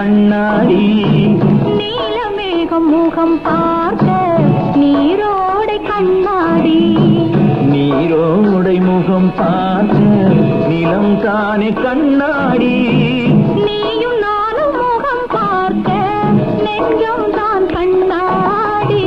கண்ணாடி நீலமேகம் முகம் பார்க்க நீரோடை கண்ணாடி நீரோடை முகம் பார்க்க நிலம் தானே கண்ணாடி நீயும் நானும் முகம் பார்க்க நெஞ்சம் தான் கண்ணாடி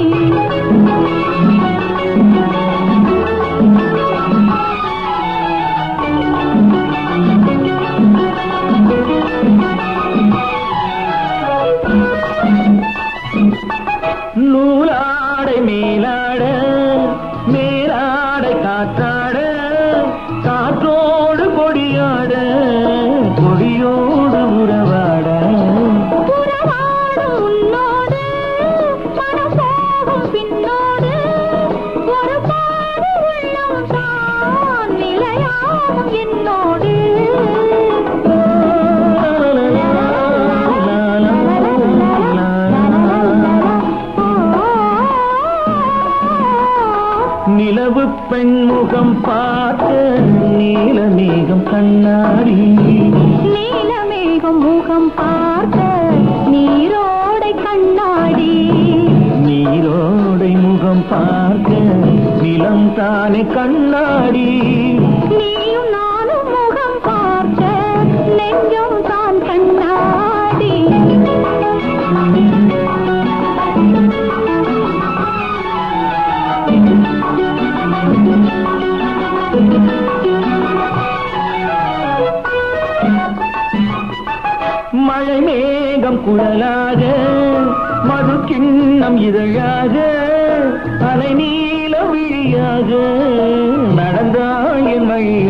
நூலாடை மேலாட மேலாடை காத்தாட காற்றோடு கொடியாட கொடியோடு உறவாட புறவாடும் உன்னோடு மனம் போகும் பின்னோடு ஒரு பாடு உள்ளம் தான் நிலையாகும் என்னோடு நிலவு பெண்முகம் பார்த்த நீலமேகம் கண்ணாடி நீலமேகம் முகம் பார்க்க நீரோடை கண்ணாடி நீரோடை முகம் பார்க்க நிலம் தானே கண்ணாடி நீயும் நானும் முகம் பார்க்க நெஞ்சம் தான் கண்ணாடி மழை மேகம் குழலாக மது கிண்ணம் இதழாக அலை நீல விழியாக நடந்தாள் என் வழியாக